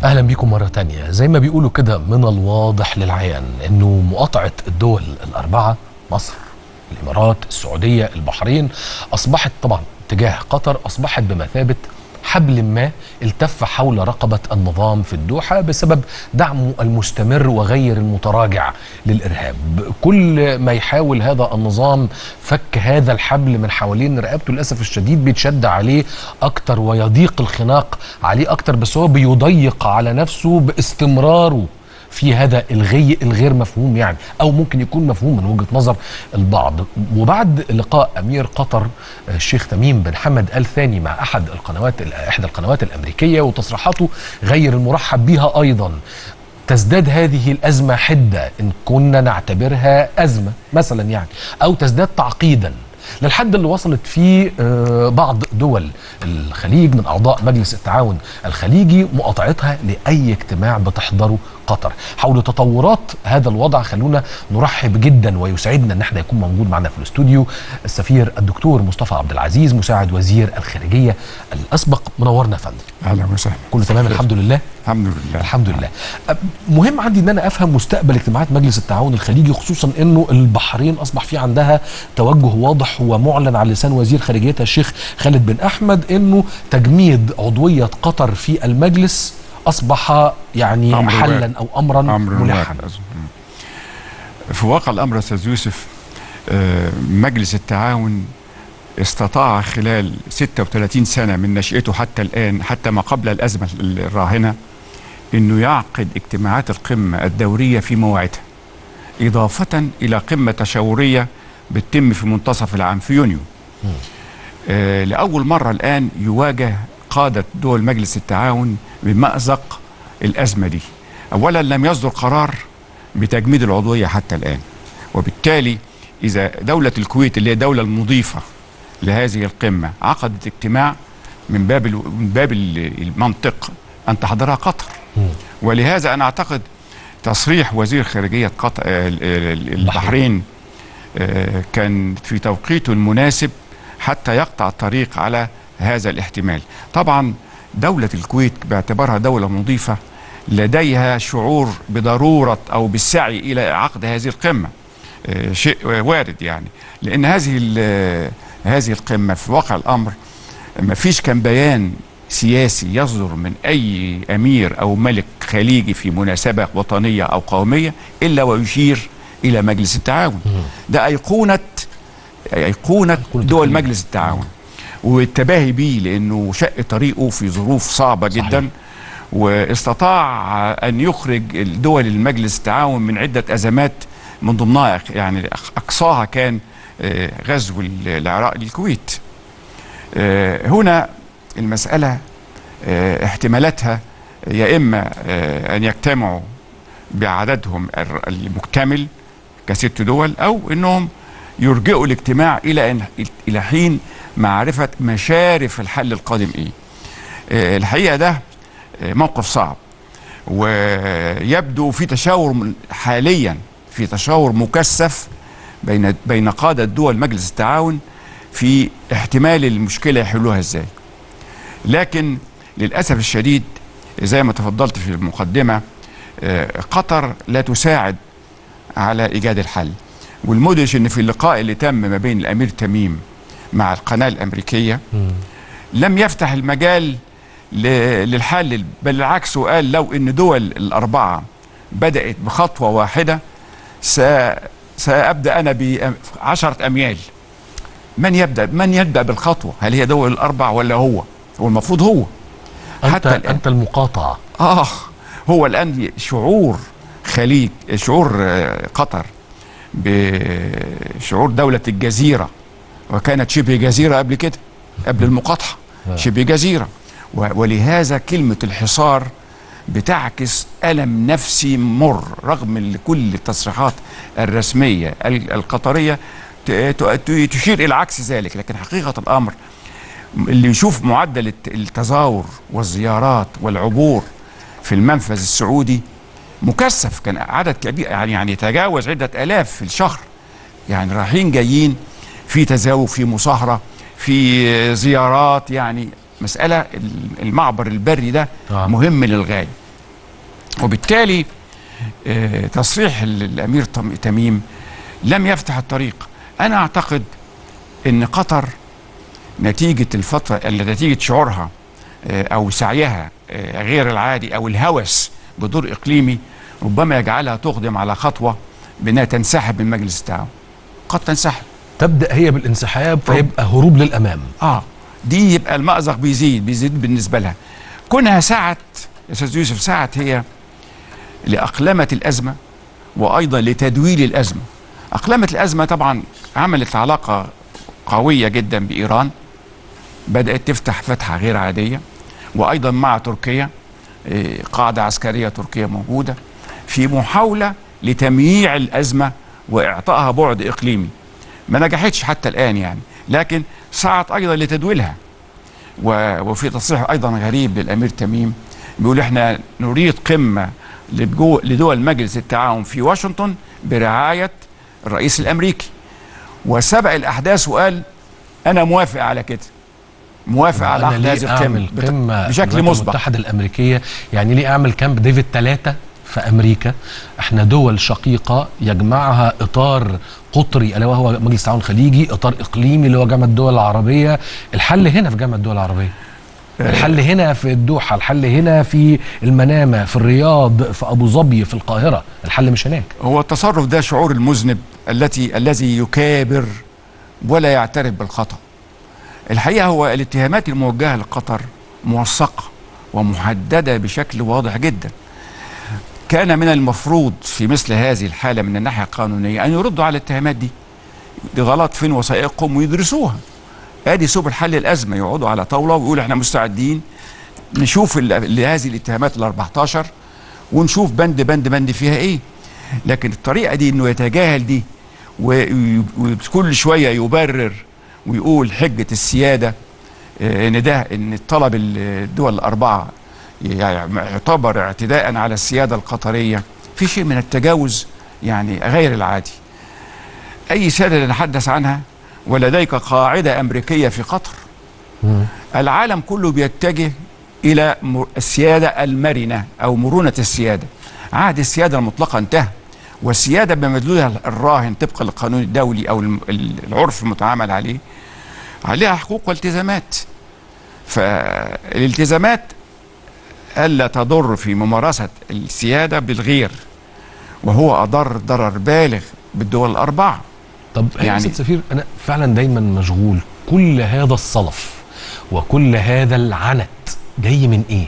اهلا بيكم مره تانية زي ما بيقولوا كده من الواضح للعيان انه مقاطعه الدول الاربعه مصر الامارات السعوديه البحرين اصبحت طبعا تجاه قطر اصبحت بمثابه حبل ما التف حول رقبة النظام في الدوحة بسبب دعمه المستمر وغير المتراجع للإرهاب كل ما يحاول هذا النظام فك هذا الحبل من حوالين رقبته للأسف الشديد بيتشد عليه أكتر ويضيق الخناق عليه أكتر بس هو بيضيق على نفسه باستمراره في هذا الغي الغير مفهوم يعني او ممكن يكون مفهوم من وجهه نظر البعض وبعد لقاء امير قطر الشيخ تميم بن حمد ال ثاني مع احد القنوات احدى القنوات الامريكيه وتصريحاته غير المرحب بها ايضا تزداد هذه الازمه حده ان كنا نعتبرها ازمه مثلا يعني او تزداد تعقيدا للحد اللي وصلت فيه بعض دول الخليج من اعضاء مجلس التعاون الخليجي مقاطعتها لاي اجتماع بتحضره قطر حول تطورات هذا الوضع خلونا نرحب جدا ويسعدنا ان احنا يكون موجود معنا في الاستوديو السفير الدكتور مصطفى عبد العزيز مساعد وزير الخارجيه الاسبق منورنا يا فندم اهلا وسهلا كله تمام الحمد لله الحمد لله الحمد لله مهم عندي ان انا افهم مستقبل اجتماعات مجلس التعاون الخليجي خصوصا انه البحرين اصبح في عندها توجه واضح ومعلن على لسان وزير خارجيتها الشيخ خالد بن احمد انه تجميد عضويه قطر في المجلس اصبح يعني أمر حلا واحد. او امرا امر ملحا واحد أظن. في واقع الامر استاذ يوسف آه، مجلس التعاون استطاع خلال 36 سنه من نشأته حتى الان حتى ما قبل الازمه الراهنه انه يعقد اجتماعات القمه الدوريه في مواعيدها اضافه الى قمه تشاوريه بتتم في منتصف العام في يونيو آه، لاول مره الان يواجه قاده دول مجلس التعاون بمأزق الازمه دي اولا لم يصدر قرار بتجميد العضويه حتى الان وبالتالي اذا دوله الكويت اللي هي الدوله المضيفه لهذه القمه عقدت اجتماع من باب ال- من باب ال- المنطق ان تحضرها قطر ولهذا انا اعتقد تصريح وزير خارجيه قطر آه، ال- ال- البحرين آه، كان في توقيته المناسب حتى يقطع الطريق على هذا الاحتمال طبعا دولة الكويت باعتبارها دولة مضيفة لديها شعور بضرورة أو بالسعي إلى عقد هذه القمة آه، شيء وارد يعني لأن هذه ال- هذه القمة في واقع الأمر ما فيش كان بيان سياسي يصدر من أي أمير أو ملك خليجي في مناسبة وطنية أو قومية إلا ويشير إلى مجلس التعاون ده أيقونة أيقونة دول الخليج. مجلس التعاون والتباهي بيه لأنه شق طريقه في ظروف صعبة صحيح. جدا واستطاع أن يخرج الدول المجلس التعاون من عدة أزمات من ضمنها يعني أقصاها كان آه، غزو العراق للكويت آه، هنا المسألة آه، احتمالاتها يا إما آه، أن يجتمعوا بعددهم الر- المكتمل كست دول أو أنهم يرجئوا الاجتماع إلى أن إلى حين معرفة مشارف الحل القادم إيه آه، الحقيقة ده آه، موقف صعب ويبدو في تشاور من- حاليا في تشاور مكثف بين بين قادة دول مجلس التعاون في احتمال المشكلة يحلوها ازاي لكن للأسف الشديد زي ما تفضلت في المقدمة آه، قطر لا تساعد على إيجاد الحل والمدهش ان في اللقاء اللي تم ما بين الأمير تميم مع القناة الأمريكية لم يفتح المجال ل- للحل بل بالعكس وقال لو ان دول الأربعة بدأت بخطوة واحدة س- سأبدأ أنا بعشرة أميال من يبدأ من يبدأ بالخطوة هل هي دول الأربع ولا هو هو المفروض هو انت حتى الآن انت المقاطعه آه هو الآن شعور خليج شعور آه، قطر بشعور دولة الجزيرة وكانت شبه جزيرة قبل كده قبل المقاطعة آه. شبه جزيرة و- ولهذا كلمة الحصار بتعكس ألم نفسي مر رغم من كل التصريحات الرسمية ال- القطرية ت- ت- تشير إلى عكس ذلك لكن حقيقة الأمر اللي يشوف معدل الت- التزاور والزيارات والعبور في المنفذ السعودي مكثف كان عدد كبير يعني يعني يتجاوز عدة آلاف في الشهر يعني رايحين جايين في تزاوج في مصاهرة في زيارات يعني مسألة المعبر البري ده آه. مهم للغاية وبالتالي آه، تصريح ال- الامير تم- تميم لم يفتح الطريق انا اعتقد ان قطر نتيجه الفتره اللي نتيجه شعورها آه، او سعيها آه، غير العادي او الهوس بدور اقليمي ربما يجعلها تقدم على خطوه بانها تنسحب من مجلس التعاون قد تنسحب تبدا هي بالانسحاب فيبقى هروب للامام اه دي يبقى المأزق بيزيد بيزيد بالنسبه لها كونها سعت يا استاذ يوسف سعت هي لأقلمة الأزمة وأيضا لتدويل الأزمة أقلمة الأزمة طبعا عملت علاقة قوية جدا بإيران بدأت تفتح فتحة غير عادية وأيضا مع تركيا إيه، قاعدة عسكرية تركية موجودة في محاولة لتمييع الأزمة وإعطائها بعد إقليمي ما نجحتش حتى الآن يعني لكن سعت أيضا لتدويلها و- وفي تصريح أيضا غريب للأمير تميم بيقول احنا نريد قمة لجو- لدول مجلس التعاون في واشنطن برعاية الرئيس الأمريكي وسبق الأحداث وقال أنا موافق على كده موافق على أنا عقد ليه هذه القمة اعمل بت- قمه بشكل الولايات مسبق المتحده الامريكيه يعني ليه اعمل كامب ديفيد ثلاثة في امريكا احنا دول شقيقه يجمعها اطار قطري الا وهو مجلس التعاون الخليجي اطار اقليمي اللي هو جامعه الدول العربيه الحل هنا في جامعه الدول العربيه الحل هنا في الدوحه الحل هنا في المنامه في الرياض في ابو ظبي في القاهره الحل مش هناك هو التصرف ده شعور المذنب التي الذي يكابر ولا يعترف بالخطأ الحقيقة هو الاتهامات الموجهة لقطر موثقة ومحددة بشكل واضح جدا كان من المفروض في مثل هذه الحالة من الناحية القانونية أن يردوا على الاتهامات دي دي غلط فين وثائقهم ويدرسوها ادي سبل حل الازمه يقعدوا على طاوله ويقولوا احنا مستعدين نشوف ال- ال- هذه الاتهامات ال 14 ونشوف بند بند بند فيها ايه لكن الطريقه دي انه يتجاهل دي وي- وكل شويه يبرر ويقول حجه السياده آه، ان ده ان طلب ال- الدول الاربعه يعني يعتبر اعتداء على السياده القطريه في شيء من التجاوز يعني غير العادي اي سياده نتحدث عنها ولديك قاعده امريكيه في قطر العالم كله بيتجه الى م- السياده المرنه او مرونه السياده عهد السياده المطلقه انتهى والسياده بمدلولها الراهن طبقا للقانون الدولي او الم- ال- العرف المتعامل عليه عليها حقوق والتزامات فالالتزامات الا تضر في ممارسه السياده بالغير وهو اضر ضرر بالغ بالدول الاربعه طب يعني يعني- سيد سفير انا فعلا دايما مشغول كل هذا الصلف وكل هذا العنت جاي من ايه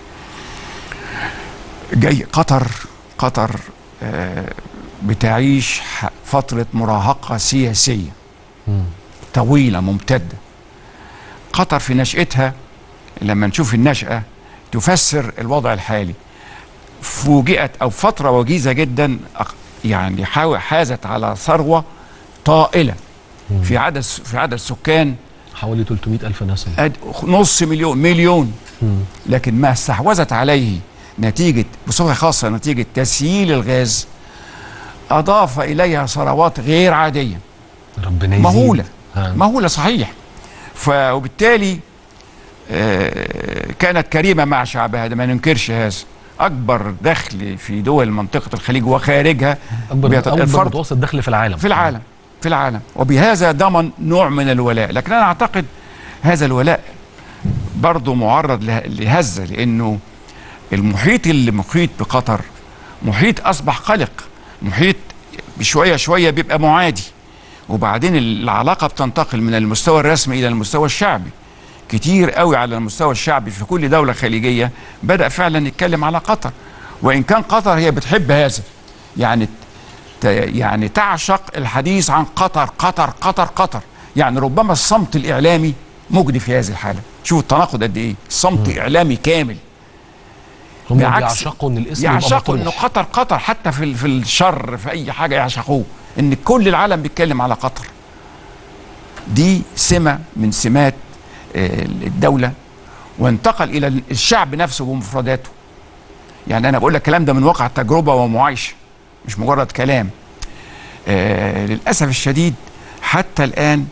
جاي قطر قطر آه، بتعيش ح- فترة مراهقة سياسية طويلة ممتدة قطر في نشأتها لما نشوف النشأة تفسر الوضع الحالي فوجئت أو فترة وجيزة جدا أق- يعني حاو- حازت على ثروة طائلة في عدد في عدد سكان حوالي 300 الف نسمه أد- نص مليون مليون لكن ما استحوذت عليه نتيجة بصفة خاصة نتيجة تسييل الغاز أضاف إليها ثروات غير عادية ربنا يزيد مهولة ها. مهولة صحيح ف- وبالتالي آه، كانت كريمة مع شعبها ده ما ننكرش هذا أكبر دخل في دول منطقة الخليج وخارجها اكبر بيت- اكبر الفرد متوسط دخل في العالم في العالم في العالم وبهذا ضمن نوع من الولاء لكن أنا أعتقد هذا الولاء برضه معرض له- لهزة لأنه المحيط اللي محيط بقطر محيط أصبح قلق محيط بشوية شوية بيبقى معادي وبعدين العلاقة بتنتقل من المستوى الرسمي إلى المستوى الشعبي كتير قوي على المستوى الشعبي في كل دولة خليجية بدأ فعلا يتكلم على قطر وإن كان قطر هي بتحب هذا يعني ت- يعني تعشق الحديث عن قطر قطر قطر قطر يعني ربما الصمت الإعلامي مجدي في هذه الحالة شوف التناقض قد إيه صمت إعلامي كامل هم بعكس- بيعشقوا ان الاسم يبقى يعشقوا انه مطروح. قطر قطر حتى في ال- في الشر في اي حاجه يعشقوه ان كل العالم بيتكلم على قطر دي سمه من سمات آه، الدوله وانتقل الى الشعب نفسه بمفرداته يعني انا بقول لك الكلام ده من واقع تجربه ومعايشه مش مجرد كلام آه للاسف الشديد حتى الان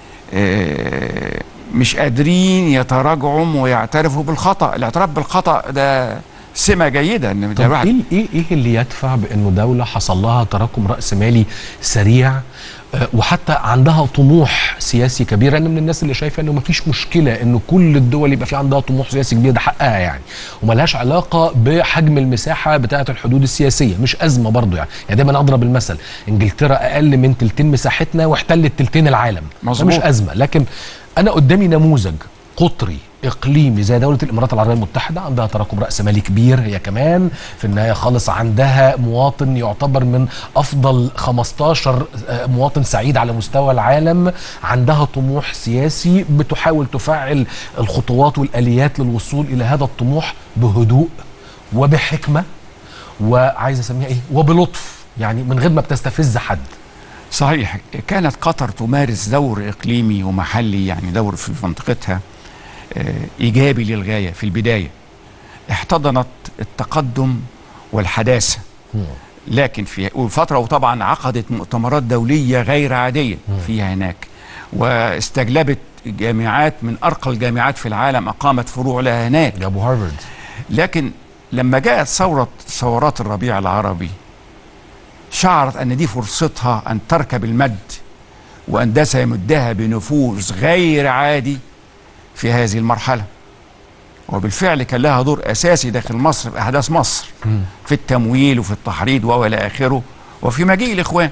آه مش قادرين يتراجعوا ويعترفوا بالخطا الاعتراف بالخطا ده سمه جيده ان ده طب واحد ايه ايه ايه اللي يدفع بانه دوله حصل لها تراكم راس مالي سريع آه، وحتى عندها طموح سياسي كبير انا من الناس اللي شايفه انه مفيش مشكله انه كل الدول يبقى في عندها طموح سياسي كبير ده حقها يعني وملهاش علاقه بحجم المساحه بتاعه الحدود السياسيه مش ازمه برضو يعني يعني دايما اضرب المثل انجلترا اقل من تلتين مساحتنا واحتلت تلتين العالم ده مظبوط. مش ازمه لكن انا قدامي نموذج قطري اقليمي زي دوله الامارات العربيه المتحده عندها تراكم راس مالي كبير هي كمان في النهايه خالص عندها مواطن يعتبر من افضل 15 آه، مواطن سعيد على مستوى العالم عندها طموح سياسي بتحاول تفعل الخطوات والاليات للوصول الى هذا الطموح بهدوء وبحكمه وعايز اسميها ايه وبلطف يعني من غير ما بتستفز حد صحيح كانت قطر تمارس دور اقليمي ومحلي يعني دور في منطقتها آه، ايجابي للغايه في البدايه احتضنت التقدم والحداثه لكن في فتره وطبعا عقدت مؤتمرات دوليه غير عاديه فيها هناك واستجلبت جامعات من ارقى الجامعات في العالم اقامت فروع لها هناك يا ابو هارفارد لكن لما جاءت ثورة ثورات الربيع العربي شعرت أن دي فرصتها أن تركب المد وأن ده سيمدها بنفوذ غير عادي في هذه المرحلة وبالفعل كان لها دور أساسي داخل مصر في أحداث مصر في التمويل وفي التحريض وإلى آخره وفي مجيء الإخوان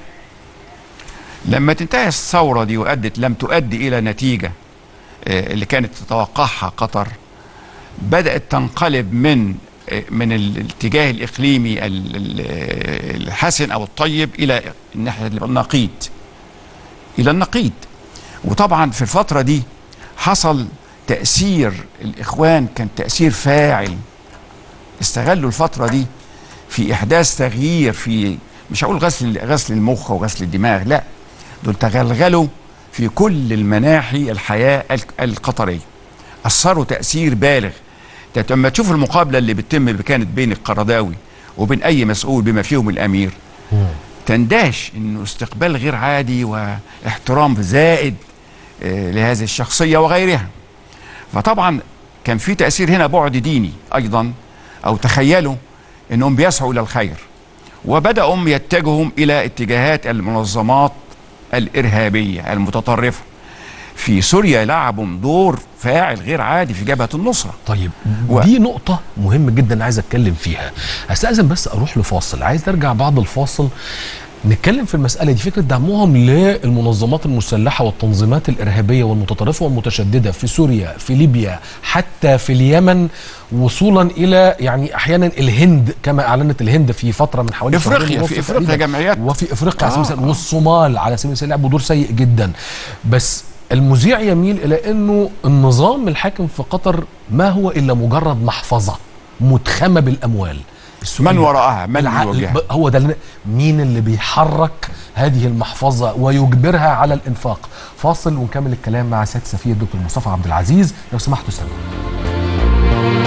لما تنتهي الثورة دي وأدت لم تؤدي إلى نتيجة آه، اللي كانت تتوقعها قطر بدأت تنقلب من من الاتجاه الإقليمي ال- ال- الحسن أو الطيب إلى الناحية النقيض إلى النقيض وطبعا في الفترة دي حصل تأثير الإخوان كان تأثير فاعل استغلوا الفترة دي في إحداث تغيير في مش هقول غسل غسل المخ وغسل الدماغ لا دول تغلغلوا في كل المناحي الحياة الك- القطرية أثروا تأثير بالغ ده لما تشوف المقابلة اللي بتتم كانت بين القرضاوي وبين أي مسؤول بما فيهم الأمير تندهش انه استقبال غير عادي واحترام زائد آه، لهذه الشخصيه وغيرها فطبعا كان في تاثير هنا بعد ديني ايضا او تخيلوا انهم بيسعوا الى الخير وبداوا يتجهوا الى اتجاهات المنظمات الارهابيه المتطرفه في سوريا لعبوا دور فاعل غير عادي في جبهه النصره طيب و- دي نقطة مهمة جدا عايز اتكلم فيها استأذن بس اروح لفاصل عايز ارجع بعد الفاصل نتكلم في المسألة دي فكرة دعمهم للمنظمات المسلحة والتنظيمات الإرهابية والمتطرفة والمتشددة في سوريا في ليبيا حتى في اليمن وصولا إلى يعني أحيانا الهند كما أعلنت الهند في فترة من حوالي شهرين افريقيا ونص في افريقيا تقريباً. جمعيات وفي افريقيا على سبيل آه، المثال آه. والصومال على سبيل المثال لعبوا دور سيء جدا بس المذيع يميل الى انه النظام الحاكم في قطر ما هو الا مجرد محفظه متخمه بالاموال السؤال من وراءها من العقل يوجهها ب- هو ده اللي- مين اللي بيحرك هذه المحفظه ويجبرها على الانفاق فاصل ونكمل الكلام مع سياده السفير دكتور مصطفى عبد العزيز لو سمحتوا استنوا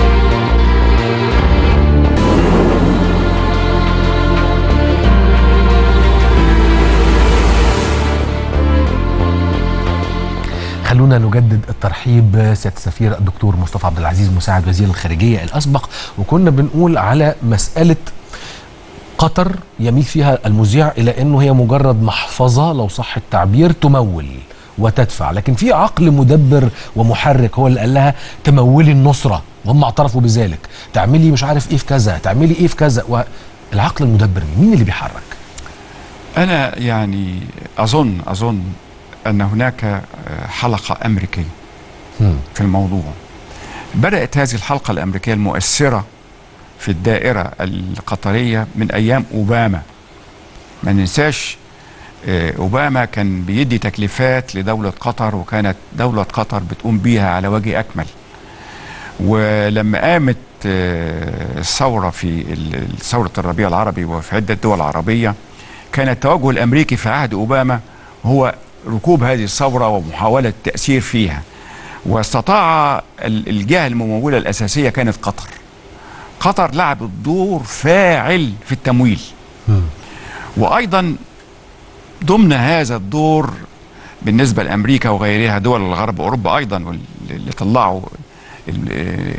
خلونا نجدد الترحيب بسياده السفير الدكتور مصطفى عبد العزيز مساعد وزير الخارجيه الاسبق وكنا بنقول على مساله قطر يميل فيها المذيع الى انه هي مجرد محفظه لو صح التعبير تمول وتدفع لكن في عقل مدبر ومحرك هو اللي قال لها تمولي النصره وهم اعترفوا بذلك تعملي مش عارف ايه في كذا تعملي ايه في كذا والعقل المدبر مين مين اللي بيحرك انا يعني اظن اظن ان هناك آه، حلقه امريكيه مم. في الموضوع بدات هذه الحلقه الامريكيه المؤثره في الدائره القطريه من ايام اوباما ما ننساش آه، اوباما كان بيدي تكليفات لدوله قطر وكانت دوله قطر بتقوم بيها على وجه اكمل ولما قامت آه، الثوره في ال- ثوره الربيع العربي وفي عده دول عربيه كان التوجه الامريكي في عهد اوباما هو ركوب هذه الثوره ومحاوله التاثير فيها واستطاع ال- الجهه المموله الاساسيه كانت قطر قطر لعبت دور فاعل في التمويل مم. وايضا ضمن هذا الدور بالنسبه لامريكا وغيرها دول الغرب اوروبا ايضا وال- اللي طلعوا ال-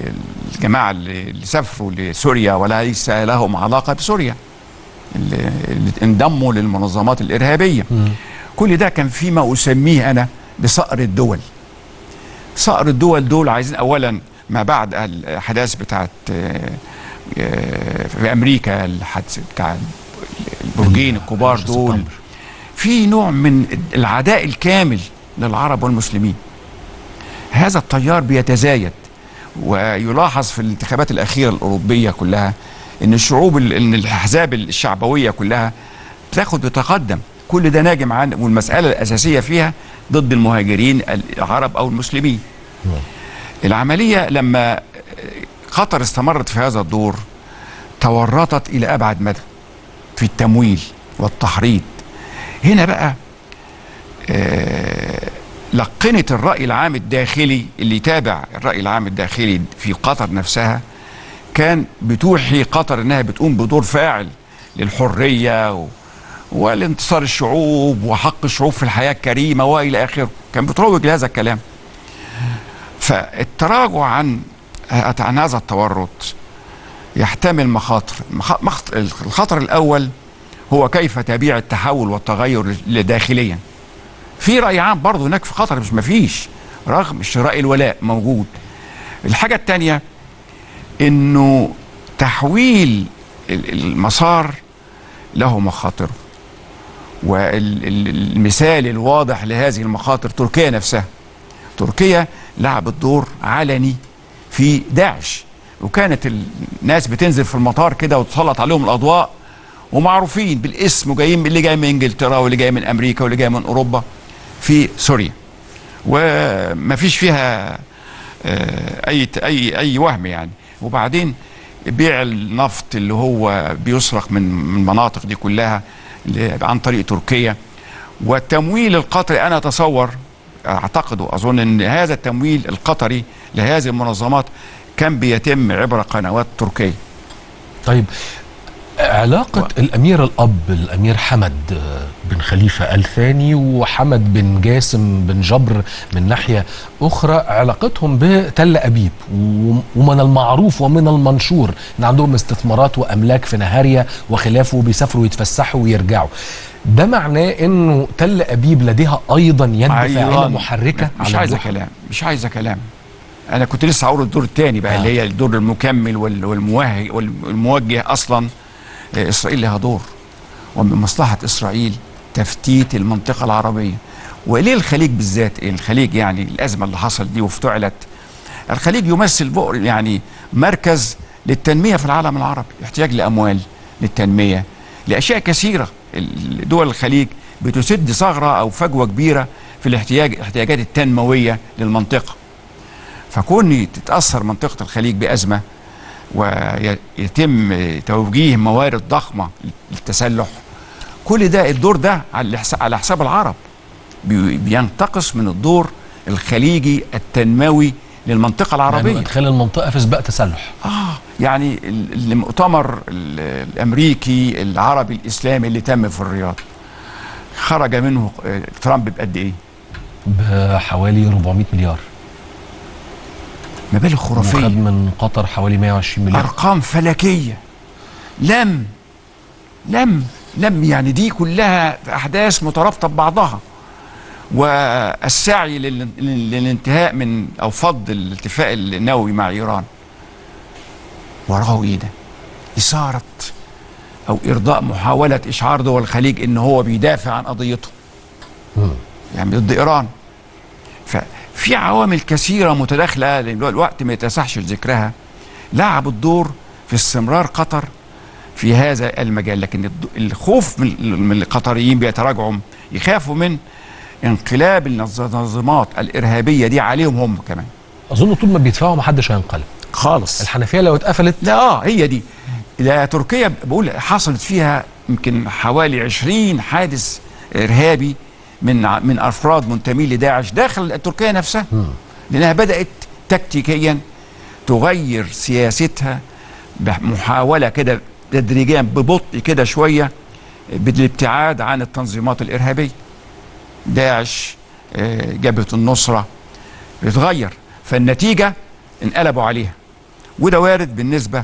الجماعه اللي اللي سافروا لسوريا وليس لهم علاقه بسوريا اللي, اللي انضموا للمنظمات الارهابيه كل ده كان فيما اسميه انا بصقر الدول صقر الدول دول عايزين اولا ما بعد الاحداث بتاعت آه، آه، في امريكا الحادث بتاع البرجين الكبار 11 دول سبتمبر. في نوع من العداء الكامل للعرب والمسلمين هذا التيار بيتزايد ويلاحظ في الانتخابات الأخيرة الأوروبية كلها إن الشعوب ال- إن الأحزاب الشعبوية كلها بتاخد بتقدم كل ده ناجم عن والمسألة الأساسية فيها ضد المهاجرين العرب أو المسلمين العملية لما قطر استمرت في هذا الدور تورطت إلى أبعد مدى في التمويل والتحريض هنا بقى آه، لقنت الرأي العام الداخلي اللي يتابع الرأي العام الداخلي في قطر نفسها كان بتوحي قطر انها بتقوم بدور فاعل للحرية و... والانتصار الشعوب وحق الشعوب في الحياة الكريمة وإلى آخره كان بتروج لهذا الكلام فالتراجع عن عن هذا التورط يحتمل مخاطر المخ- مخ- الخطر الأول هو كيف تبيع التحول والتغير داخليا في رأي عام برضه هناك في قطر مش مفيش رغم شراء الولاء موجود الحاجة التانية انه تحويل ال- المسار له مخاطره والمثال الواضح لهذه المخاطر تركيا نفسها تركيا لعبت دور علني في داعش وكانت الناس بتنزل في المطار كده وتسلط عليهم الاضواء ومعروفين بالاسم وجايين اللي جاي من انجلترا واللي جاي من امريكا واللي جاي من اوروبا في سوريا وما فيش فيها آه، اي اي اي وهم يعني وبعدين بيع النفط اللي هو بيسرق من من المناطق دي كلها ل- عن طريق تركيا والتمويل القطري انا اتصور اعتقد واظن ان هذا التمويل القطري لهذه المنظمات كان بيتم عبر قنوات تركيه طيب علاقة الأمير الأب الأمير حمد آه، بن خليفة آل ثاني وحمد بن جاسم بن جبر من ناحية أخرى علاقتهم بتل أبيب و- ومن المعروف ومن المنشور إن عندهم استثمارات وأملاك في نهاريا وخلافه وبيسافروا يتفسحوا ويرجعوا ده معناه إنه تل أبيب لديها أيضا يد فاعلة أيضاً. محركة مش على عايزه الدوحة. كلام مش عايزه كلام انا كنت لسه هقول الدور الثاني بقى آه. اللي هي الدور المكمل وال- والموجه والموجه اصلا آه، اسرائيل لها دور ومن مصلحه اسرائيل تفتيت المنطقه العربيه وليه الخليج بالذات إيه الخليج يعني الازمه اللي حصلت دي وافتعلت الخليج يمثل بؤر يعني مركز للتنميه في العالم العربي احتياج لاموال للتنميه لاشياء كثيره ال- دول الخليج بتسد ثغره او فجوه كبيره في الاحتياج الاحتياجات التنمويه للمنطقه فكون تتاثر منطقه الخليج بازمه ويتم توجيه موارد ضخمه للتسلح كل ده الدور ده على حساب- على حساب العرب بي- بينتقص من الدور الخليجي التنموي للمنطقه العربيه يعني إدخال المنطقة في سباق تسلح آه يعني ال- المؤتمر ال- الأمريكي العربي الإسلامي اللي تم في الرياض خرج منه آه، ترامب بقد إيه؟ بحوالي 400 مليار مبالغ وخد خرافية من قطر حوالي 120 مليار أرقام فلكية لم لم لم يعني دي كلها أحداث مترابطة ببعضها والسعي لل- لل- للانتهاء من أو فض الاتفاق النووي مع إيران وراه إيه ده؟ إثارة أو إرضاء محاولة إشعار دول الخليج إن هو بيدافع عن قضيته مم. يعني ضد إيران ففي عوامل كثيرة متداخلة لأن الوقت ما يتسعش لذكرها لعبت دور في استمرار قطر في هذا المجال لكن الد- الخوف من من القطريين بيتراجعوا يخافوا من انقلاب التنظيمات الإرهابية دي عليهم هم كمان اظن طول ما بيدفعوا محدش هينقلب خالص الحنفيه لو اتقفلت لا اه هي دي لا تركيا بقول حصلت فيها يمكن حوالي 20 حادث ارهابي من ع- من افراد منتمين لداعش داخل تركيا نفسها لانها بدات تكتيكيا تغير سياستها بمحاوله كده تدريجيا ببطء كده شويه بالابتعاد عن التنظيمات الارهابيه داعش آه، جبهه النصره بتغير فالنتيجه انقلبوا عليها وده وارد بالنسبه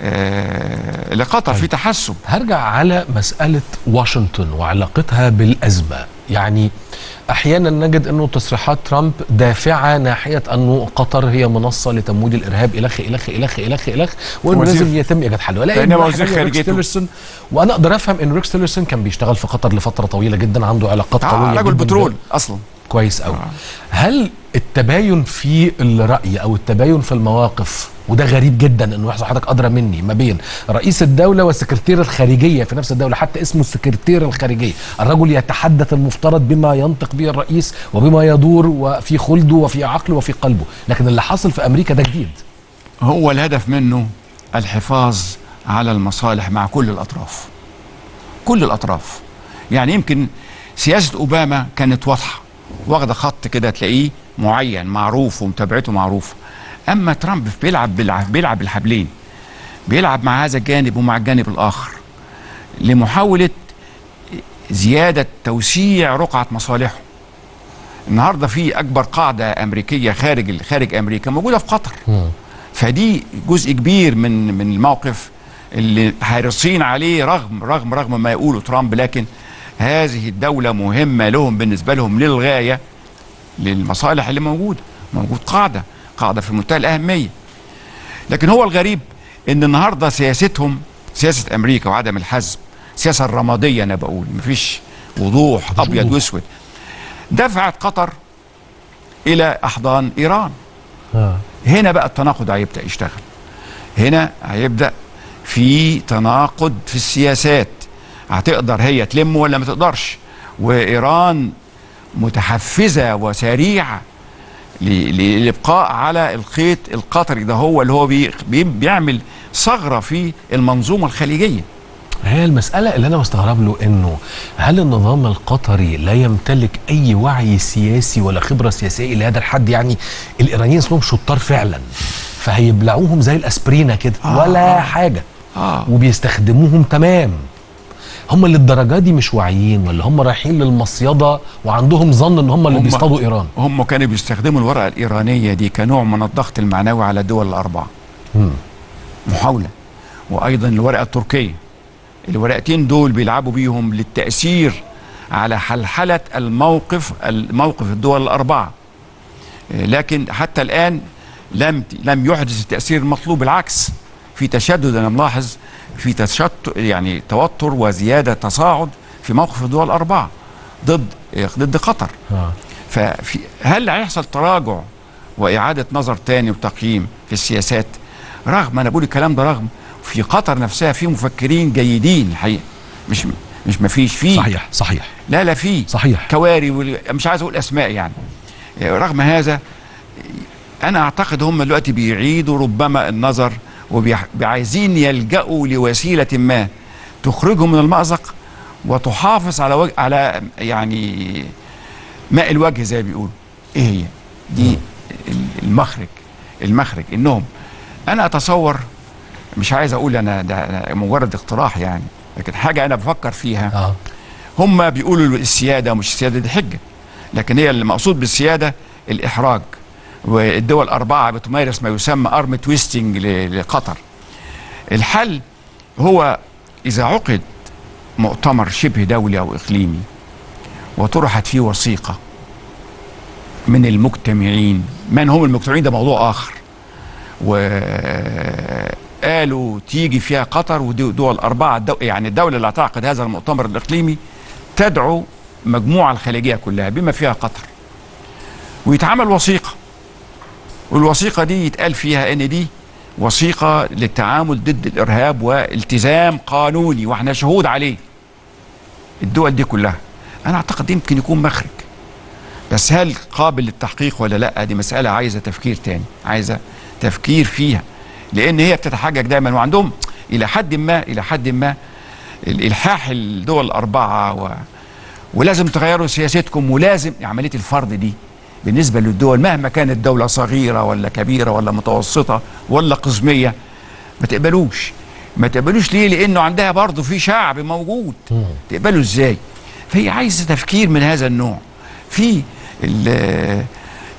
آه لقطر في تحسن هرجع على مسألة واشنطن وعلاقتها بالأزمة يعني أحيانا نجد أنه تصريحات ترامب دافعة ناحية أنه قطر هي منصة لتمويل الإرهاب إلخ إلخ إلخ إلخ إلخ وأنه وزير- لازم يتم إيجاد حل ولا بينما إنه وزير الحقيقة ريكس خارجيته- تيلرسون وأنا أقدر أفهم أن ريكس تيلرسون كان بيشتغل في قطر لفترة طويلة جدا عنده علاقات قوية آه رجل جداً بترول اصلا كويس قوي هل التباين في الرأي أو التباين في المواقف وده غريب جدا انه يحصل حضرتك ادرى مني ما بين رئيس الدوله والسكرتير الخارجيه في نفس الدوله حتى اسمه السكرتير الخارجيه الرجل يتحدث المفترض بما ينطق به الرئيس وبما يدور وفي خلده وفي عقله وفي قلبه لكن اللي حاصل في امريكا ده جديد هو الهدف منه الحفاظ على المصالح مع كل الاطراف كل الاطراف يعني يمكن سياسه اوباما كانت واضحه واخده خط كده تلاقيه معين معروف ومتابعته معروفه اما ترامب بيلعب بيلعب, بيلعب الحبلين بيلعب مع هذا الجانب ومع الجانب الاخر لمحاوله زياده توسيع رقعه مصالحه النهارده في اكبر قاعده امريكيه خارج خارج امريكا موجوده في قطر فدي جزء كبير من من الموقف اللي حريصين عليه رغم رغم رغم ما يقوله ترامب لكن هذه الدولة مهمة لهم بالنسبة لهم للغاية للمصالح اللي موجودة موجود قاعدة قاعدة في منتهى الأهمية لكن هو الغريب ان النهارده سياستهم سياسة أمريكا وعدم الحزم السياسة الرمادية أنا بقول مفيش وضوح أبيض وأسود دفعت قطر إلى أحضان إيران هنا بقى التناقض هيبدا يشتغل هنا هيبدا في تناقض في السياسات هتقدر هي تلم ولا ما تقدرش وايران متحفزه وسريعه ل- ل- للابقاء على الخيط القطري ده هو اللي هو بي بي بيعمل ثغره في المنظومه الخليجيه هي المسألة اللي أنا مستغرب له إنه هل النظام القطري لا يمتلك أي وعي سياسي ولا خبرة سياسية إلى هذا الحد يعني الإيرانيين اسمهم شطار فعلا فهيبلعوهم زي الأسبرينة كده آه. ولا حاجة اه وبيستخدموهم تمام هم اللي الدرجة دي مش واعيين ولا هم رايحين للمصيدة وعندهم ظن إن هم اللي هم- بيصطادوا إيران هم كانوا بيستخدموا الورقه الايرانيه دي كنوع من الضغط المعنوي على الدول الاربعه مم. محاولة وأيضا الورقة التركية الورقتين دول بيلعبوا بيهم للتأثير على حلحلة الموقف الموقف الدول الأربعة آه، لكن حتى الآن لم لم يحدث التأثير المطلوب بالعكس في تشدد أنا ملاحظ في تشتت يعني توتر وزيادة تصاعد في موقف الدول الأربعة ضد آه، ضد قطر آه. ففي هل هيحصل تراجع واعاده نظر تاني وتقييم في السياسات رغم انا بقول الكلام ده رغم في قطر نفسها في مفكرين جيدين الحقيقه مش مش ما فيش فيه صحيح صحيح لا لا في صحيح كواري وال- مش عايز اقول اسماء يعني رغم هذا انا اعتقد هم دلوقتي بيعيدوا ربما النظر وعايزين يلجأوا لوسيله ما تخرجهم من المأزق وتحافظ على وجه على يعني ماء الوجه زي ما بيقولوا ايه هي دي المخرج المخرج انهم انا اتصور مش عايز اقول انا ده أنا مجرد اقتراح يعني لكن حاجه انا بفكر فيها آه. هم بيقولوا السياده مش السياده دي حجه لكن هي المقصود بالسياده الاحراج والدول الاربعه بتمارس ما يسمى ارم تويستنج ل- لقطر الحل هو اذا عقد مؤتمر شبه دولي او اقليمي وطرحت فيه وثيقه من المجتمعين من هم المجتمعين ده موضوع اخر وقالوا تيجي فيها قطر ودول أربعة دو يعني الدولة اللي هتعقد هذا المؤتمر الإقليمي تدعو مجموعة الخليجية كلها بما فيها قطر ويتعمل وثيقة والوثيقة دي يتقال فيها إن دي وثيقة للتعامل ضد الإرهاب والتزام قانوني وإحنا شهود عليه الدول دي كلها أنا أعتقد يمكن يكون مخرج بس هل قابل للتحقيق ولا لا دي مسألة عايزة تفكير تاني عايزة تفكير فيها لأن هي بتتحجج دايما وعندهم إلى حد ما إلى حد ما الإلحاح الدول الأربعة و... ولازم تغيروا سياستكم ولازم عملية الفرض دي بالنسبة للدول مهما كانت دولة صغيرة ولا كبيرة ولا متوسطة ولا قزمية ما تقبلوش ما تقبلوش ليه لأنه عندها برضه في شعب موجود مم. تقبله ازاي فهي عايزه تفكير من هذا النوع في ال-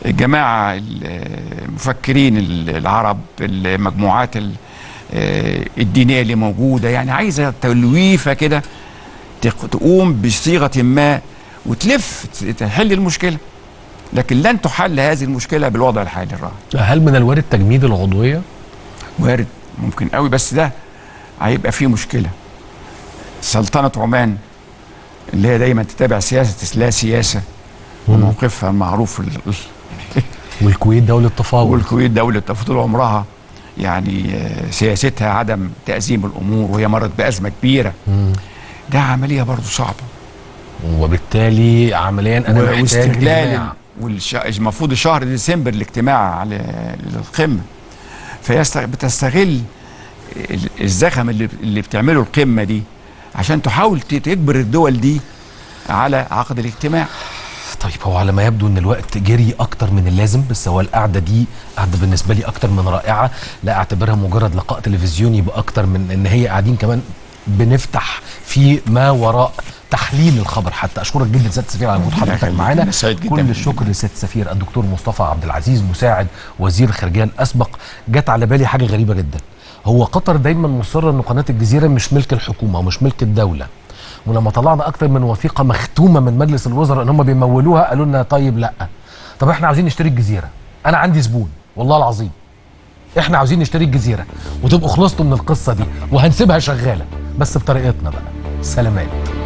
الجماعه المفكرين العرب المجموعات ال- آه، الدينيه اللي موجوده يعني عايزه تلويفه كده تق- تقوم بصيغه ما وتلف تحل المشكله لكن لن تحل هذه المشكله بالوضع الحالي الراهن هل من الوارد تجميد العضويه؟ وارد ممكن قوي بس ده هيبقى فيه مشكله سلطنه عمان اللي هي دايما تتابع سياسه لا سياسه وموقفها المعروف ال- ال- والكويت دوله تفاوض والكويت دولة طول عمرها يعني آه، سياستها عدم تأزيم الأمور وهي مرت بأزمة كبيرة مم. ده عملية برضو صعبة وبالتالي عمليا انا محتاج واستغلال إجماع. والش... المفروض شهر ديسمبر الاجتماع على القمة فهي است- بتستغل ال- الزخم اللي, اللي بتعمله القمة دي عشان تحاول ت- تجبر الدول دي على عقد الاجتماع طيب هو على ما يبدو ان الوقت جري اكتر من اللازم بس هو القعده دي قعده بالنسبه لي اكتر من رائعه لا اعتبرها مجرد لقاء تلفزيوني باكتر من ان هي قاعدين كمان بنفتح في ما وراء تحليل الخبر حتى اشكرك جدا سياده السفير على وجود ربنا حضرتك يخليك. معانا أنا سعيد جدا كل بال- الشكر لسياده السفير الدكتور مصطفى عبد العزيز مساعد وزير الخارجيه الاسبق جت على بالي حاجه غريبه جدا هو قطر دايما مصره ان قناه الجزيره مش ملك الحكومه ومش ملك الدوله ولما طلعنا اكتر من وثيقه مختومه من مجلس الوزراء ان هم بيمولوها قالوا لنا طيب لا طب احنا عاوزين نشتري الجزيره انا عندي زبون والله العظيم احنا عاوزين نشتري الجزيره وتبقوا خلصتوا من القصه دي وهنسيبها شغاله بس بطريقتنا بقى سلامات